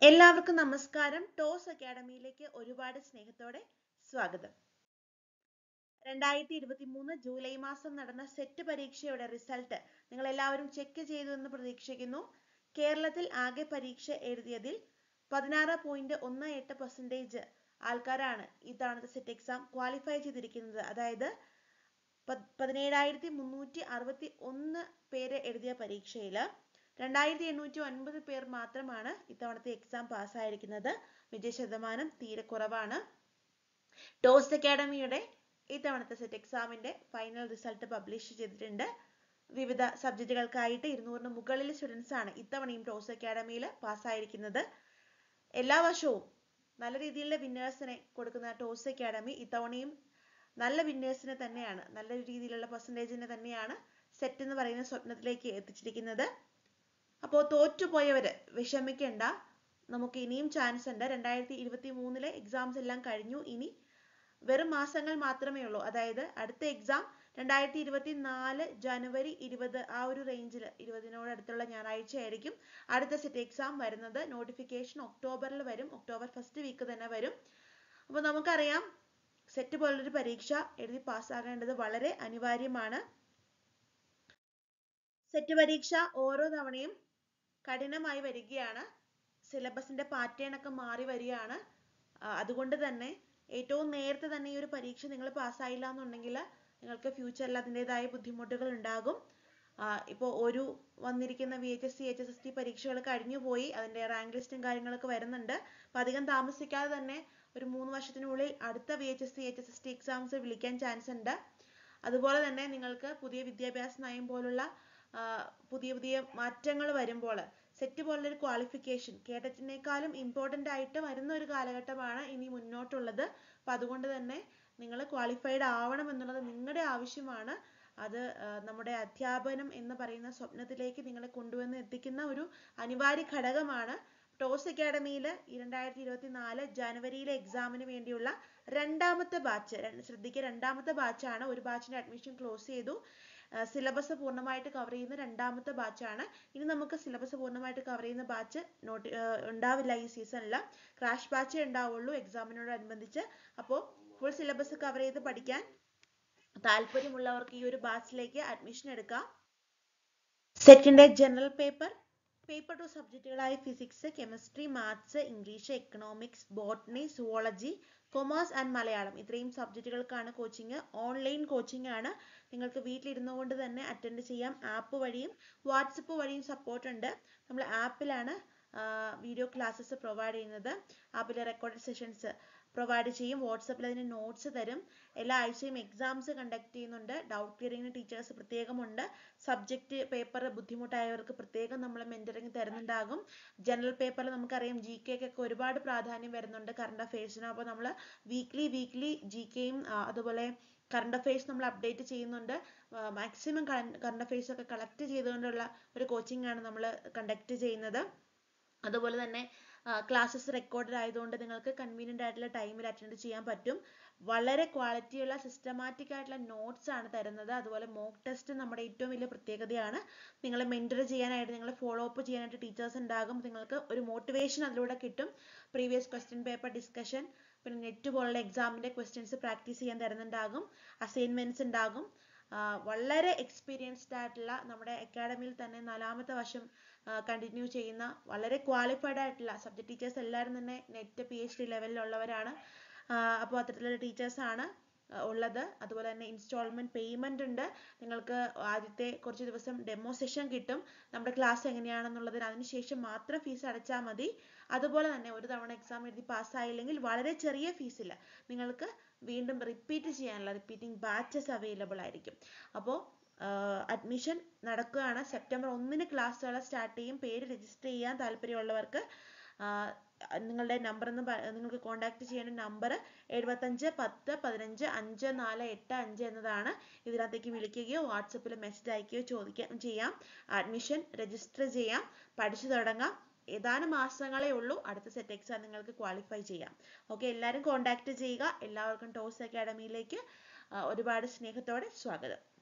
എല്ലാവർക്കും നമസ്കാരം ടോസ് അക്കാഡമിയിലേക്ക് ഒരുപാട് സ്നേഹത്തോടെ സ്വാഗതം രണ്ടായിരത്തി ഇരുപത്തി മൂന്ന് ജൂലൈ മാസം നടന്ന സെറ്റ് പരീക്ഷയുടെ റിസൾട്ട് നിങ്ങൾ എല്ലാവരും ചെക്ക് ചെയ്തു എന്ന് പ്രതീക്ഷിക്കുന്നു കേരളത്തിൽ ആകെ പരീക്ഷ എഴുതിയതിൽ പതിനാറ് പോയിന്റ് ഒന്ന് എട്ട് പെർസെൻറ്റേജ് ആൾക്കാരാണ് ഇത്തവണത്തെ സെറ്റ് എക്സാം ക്വാളിഫൈ ചെയ്തിരിക്കുന്നത് അതായത് പതിനേഴായിരത്തി മുന്നൂറ്റി അറുപത്തി ഒന്ന് പേര് എഴുതിയ പരീക്ഷയിൽ രണ്ടായിരത്തി എണ്ണൂറ്റി ഒൻപത് പേർ മാത്രമാണ് ഇത്തവണത്തെ എക്സാം പാസ്സായിരിക്കുന്നത് വിജയ ശതമാനം തീരെ കുറവാണ് ടോസ് അക്കാഡമിയുടെ ഇത്തവണത്തെ സെറ്റ് എക്സാമിന്റെ ഫൈനൽ റിസൾട്ട് പബ്ലിഷ് ചെയ്തിട്ടുണ്ട് വിവിധ സബ്ജക്റ്റുകൾക്കായിട്ട് ഇരുന്നൂറിന് മുകളിൽ സ്റ്റുഡൻസ് ആണ് ഇത്തവണയും ടോസ് അക്കാഡമിയിൽ പാസ്സായിരിക്കുന്നത് എല്ലാ വർഷവും നല്ല രീതിയിലുള്ള വിന്നേഴ്സിനെ കൊടുക്കുന്ന ടോസ് അക്കാഡമി ഇത്തവണയും നല്ല വിന്നേഴ്സിനെ തന്നെയാണ് നല്ല രീതിയിലുള്ള പെർസെൻറ്റേജിനെ തന്നെയാണ് സെറ്റ് എന്ന് പറയുന്ന സ്വപ്നത്തിലേക്ക് എത്തിച്ചിരിക്കുന്നത് അപ്പോൾ തോറ്റുപോയവര് വിഷമിക്കേണ്ട നമുക്ക് ഇനിയും ചാൻസ് ഉണ്ട് രണ്ടായിരത്തി ഇരുപത്തി മൂന്നിലെ എക്സാംസ് എല്ലാം കഴിഞ്ഞു ഇനി വെറും മാസങ്ങൾ മാത്രമേ ഉള്ളൂ അതായത് അടുത്ത എക്സാം രണ്ടായിരത്തി ഇരുപത്തി നാല് ജനുവരി ഇരുപത് ആ ഒരു റേഞ്ചിൽ ഇരുപതിനോട് അടുത്തുള്ള ഞായറാഴ്ച ആയിരിക്കും അടുത്ത സെറ്റ് എക്സാം വരുന്നത് നോട്ടിഫിക്കേഷൻ ഒക്ടോബറിൽ വരും ഒക്ടോബർ ഫസ്റ്റ് വീക്ക് തന്നെ വരും അപ്പോൾ നമുക്കറിയാം സെറ്റ് പോലുള്ളൊരു പരീക്ഷ എഴുതി പാസ്സാകേണ്ടത് വളരെ അനിവാര്യമാണ് സെറ്റ് പരീക്ഷ ഓരോ തവണയും കഠിനമായി വരികയാണ് സിലബസിന്റെ പാറ്റേൺ ഒക്കെ മാറി വരികയാണ് അതുകൊണ്ട് തന്നെ ഏറ്റവും നേരത്തെ തന്നെ ഈ ഒരു പരീക്ഷ നിങ്ങൾ പാസ്സായില്ല എന്നുണ്ടെങ്കിൽ നിങ്ങൾക്ക് ഫ്യൂച്ചറിൽ അതിൻ്റെതായ ബുദ്ധിമുട്ടുകൾ ഉണ്ടാകും ഇപ്പോൾ ഒരു വന്നിരിക്കുന്ന V H S C H S S T പരീക്ഷകൾ കഴിഞ്ഞു പോയി അതിൻ്റെ റാങ്ക് ലിസ്റ്റും കാര്യങ്ങളൊക്കെ വരുന്നുണ്ട് അപ്പം അധികം താമസിക്കാതെ തന്നെ ഒരു മൂന്ന് വർഷത്തിനുള്ളിൽ അടുത്ത V H S C H S S T exams വിളിക്കാൻ ചാൻസ് ഉണ്ട് അതുപോലെ തന്നെ നിങ്ങൾക്ക് പുതിയ വിദ്യാഭ്യാസ നയം പോലുള്ള പുതിയ പുതിയ മാറ്റങ്ങൾ വരുമ്പോൾ സെറ്റ് പോലുള്ളൊരു ക്വാളിഫിക്കേഷൻ കേട്ടറ്റിനേക്കാളും ഇമ്പോർട്ടൻ്റ് ആയിട്ട് വരുന്ന ഒരു കാലഘട്ടമാണ് ഇനി മുന്നോട്ടുള്ളത് അപ്പം അതുകൊണ്ട് തന്നെ നിങ്ങൾ ക്വാളിഫൈഡ് ആവണം എന്നുള്ളത് നിങ്ങളുടെ ആവശ്യമാണ് അത് നമ്മുടെ അധ്യാപനം എന്ന് പറയുന്ന സ്വപ്നത്തിലേക്ക് നിങ്ങളെ കൊണ്ടുവന്ന് എത്തിക്കുന്ന ഒരു അനിവാര്യ ഘടകമാണ് ടോസ് അക്കാഡമിയിൽ രണ്ടായിരത്തി ഇരുപത്തി നാല് ജനുവരിയിലെ എക്സാമിന് വേണ്ടിയുള്ള രണ്ടാമത്തെ ബാച്ച് ശ്രദ്ധിക്കുക രണ്ടാമത്തെ ബാച്ചാണ് ഒരു ബാച്ചിന്റെ അഡ്മിഷൻ ക്ലോസ് ചെയ്തു സിലബസ് പൂർണ്ണമായിട്ട് കവർ ചെയ്യുന്ന രണ്ടാമത്തെ ബാച്ചാണ് ഇനി നമുക്ക് സിലബസ് പൂർണ്ണമായിട്ട് കവർ ചെയ്യുന്ന ബാച്ച് നോട്ടി ഉണ്ടാവില്ല ഈ സീസണിൽ ക്രാഷ് ബാച്ചേ ഉണ്ടാവുള്ളൂ എക്സാമിനോടനുബന്ധിച്ച് അപ്പോൾ ഫുൾ സിലബസ് കവർ ചെയ്ത് പഠിക്കാൻ താല്പര്യമുള്ളവർക്ക് ഈ ഒരു ബാച്ചിലേക്ക് അഡ്മിഷൻ എടുക്കാം സെറ്റിന്റെ ജനറൽ പേപ്പർ പേപ്പർ ടു സബ്ജക്റ്റുകളായ physics chemistry maths English economics botany zoology commerce and Malayalam ഇത്രയും സബ്ജക്റ്റുകൾക്കാണ് കോച്ചിങ് ഓൺലൈൻ കോച്ചിങ് ആണ് നിങ്ങൾക്ക് വീട്ടിലിരുന്നു കൊണ്ട് തന്നെ അറ്റൻഡ് ചെയ്യാം ആപ്പ് വഴിയും വാട്സപ്പ് വഴിയും സപ്പോർട്ട് ഉണ്ട് നമ്മൾ ആപ്പിലാണ് വീഡിയോ ക്ലാസ്സസ് പ്രൊവൈഡ് ചെയ്യുന്നത് ആപ്പിലെ റെക്കോർഡഡ് സെഷൻസ് പ്രൊവൈഡ് ചെയ്യും വാട്സപ്പിൽ അതിന് നോട്ട്സ് തരും എല്ലാ ആഴ്ചയും എക്സാംസ് കണ്ടക്ട് ചെയ്യുന്നുണ്ട് ഡൗട്ട് ക്ലിയറിങ്ങിന് ടീച്ചേഴ്സ് പ്രത്യേകമുണ്ട് സബ്ജക്റ്റ് പേപ്പർ ബുദ്ധിമുട്ടായവർക്ക് പ്രത്യേകം നമ്മൾ മെന്ററിങ് തരുന്നുണ്ടാകും ജനറൽ പേപ്പറിൽ നമുക്കറിയാം ജി കെക്കൊക്കെ ഒരുപാട് പ്രാധാന്യം വരുന്നുണ്ട് കറണ്ട് അഫയേഴ്സിന് അപ്പോൾ നമ്മൾ വീക്ക്ലി വീക്ക്ലി ജി കെയും അതുപോലെ കറണ്ട് അഫയേഴ്സ് നമ്മൾ അപ്ഡേറ്റ് ചെയ്യുന്നുണ്ട് മാക്സിമം കറണ്ട് അഫയേഴ്സ് ഒക്കെ കളക്ട് ചെയ്തുകൊണ്ടുള്ള ഒരു കോച്ചിങ് ആണ് നമ്മൾ കണ്ടക്ട് ചെയ്യുന്നത് അതുപോലെ തന്നെ ക്ലാസ്സസ് റെക്കോർഡഡ് ആയതുകൊണ്ട് നിങ്ങൾക്ക് കൺവീനിയൻ്റ് ആയിട്ടുള്ള ടൈമിൽ അറ്റൻഡ് ചെയ്യാൻ പറ്റും വളരെ ക്വാളിറ്റിയുള്ള സിസ്റ്റമാറ്റിക് ആയിട്ടുള്ള നോട്ട്സ് ആണ് തരുന്നത് അതുപോലെ മോക്ക് ടെസ്റ്റ് നമ്മുടെ ഏറ്റവും വലിയ പ്രത്യേകതയാണ് നിങ്ങളെ മെൻറ്റർ ചെയ്യാനായിട്ട് നിങ്ങളെ ഫോളോ അപ്പ് ചെയ്യാനായിട്ട് ടീച്ചേഴ്സ് ഉണ്ടാകും നിങ്ങൾക്ക് ഒരു മോട്ടിവേഷൻ അതിലൂടെ കിട്ടും പ്രീവിയസ് ക്വസ്റ്റ്യൻ പേപ്പർ ഡിസ്കഷൻ പിന്നെ നെറ്റ് പോലുള്ള എക്സാമിൻ്റെ ക്വസ്റ്റ്യൻസ് പ്രാക്ടീസ് ചെയ്യാൻ തരുന്നുണ്ടാകും അസൈൻമെൻറ്റ്സ് ഉണ്ടാകും വളരെ എക്സ്പീരിയൻസ്ഡ് ആയിട്ടുള്ള നമ്മുടെ അക്കാഡമിയിൽ തന്നെ നാലാമത്തെ വർഷം കണ്ടിന്യൂ ചെയ്യുന്ന വളരെ ക്വാളിഫൈഡ് ആയിട്ടുള്ള സബ്ജക്ട് ടീച്ചേഴ്സ് എല്ലാവരും തന്നെ നെറ്റ് പി എച്ച് ഡി ലെവലിലുള്ളവരാണ് അപ്പോൾ അത്തരത്തിലുള്ള ടീച്ചേഴ്സാണ് ഉള്ളത് അതുപോലെ തന്നെ ഇൻസ്റ്റാൾമെന്റ് പേയ്മെന്റ് ഉണ്ട് നിങ്ങൾക്ക് ആദ്യത്തെ കുറച്ച് ദിവസം ഡെമോ സെഷൻ കിട്ടും നമ്മുടെ ക്ലാസ് എങ്ങനെയാണെന്നുള്ളതിന് അതിനുശേഷം മാത്രം ഫീസ് അടച്ചാൽ മതി അതുപോലെ തന്നെ ഒരു തവണ എക്സാം എഴുതി പാസ്സായില്ലെങ്കിൽ വളരെ ചെറിയ ഫീസിൽ നിങ്ങൾക്ക് വീണ്ടും റിപ്പീറ്റ് ചെയ്യാനുള്ള റിപ്പീറ്റിംഗ് ബാച്ചസ് അവൈലബിൾ ആയിരിക്കും അപ്പോൾ അഡ്മിഷൻ നടക്കുകയാണ് സെപ്റ്റംബർ ഒന്നിന് ക്ലാസ്സുകൾ സ്റ്റാർട്ട് ചെയ്യും പേര് രജിസ്റ്റർ ചെയ്യാൻ താല്പര്യമുള്ളവർക്ക് നിങ്ങളുടെ നമ്പർ എന്ന് നിങ്ങൾക്ക് കോൺടാക്ട് ചെയ്യേണ്ട നമ്പർ എഴുപത്തഞ്ച് പത്ത് പതിനഞ്ച് അഞ്ച് നാല് എട്ട് അഞ്ച് എന്നതാണ് ഇതിനകത്തേക്ക് വിളിക്കുകയോ വാട്സപ്പിൽ മെസ്സേജ് അയക്കുകയോ ചോദിക്കുകയും ചെയ്യാം അഡ്മിഷൻ രജിസ്റ്റർ ചെയ്യാം പഠിച്ചു തുടങ്ങാം ഏതാനും മാസങ്ങളേ ഉള്ളൂ അടുത്ത സെറ്റ് എക്സാം നിങ്ങൾക്ക് ക്വാളിഫൈ ചെയ്യാം ഓക്കെ എല്ലാവരും കോൺടാക്ട് ചെയ്യുക എല്ലാവർക്കും ടോസ് അക്കാഡമിയിലേക്ക് ഒരുപാട് സ്നേഹത്തോടെ സ്വാഗതം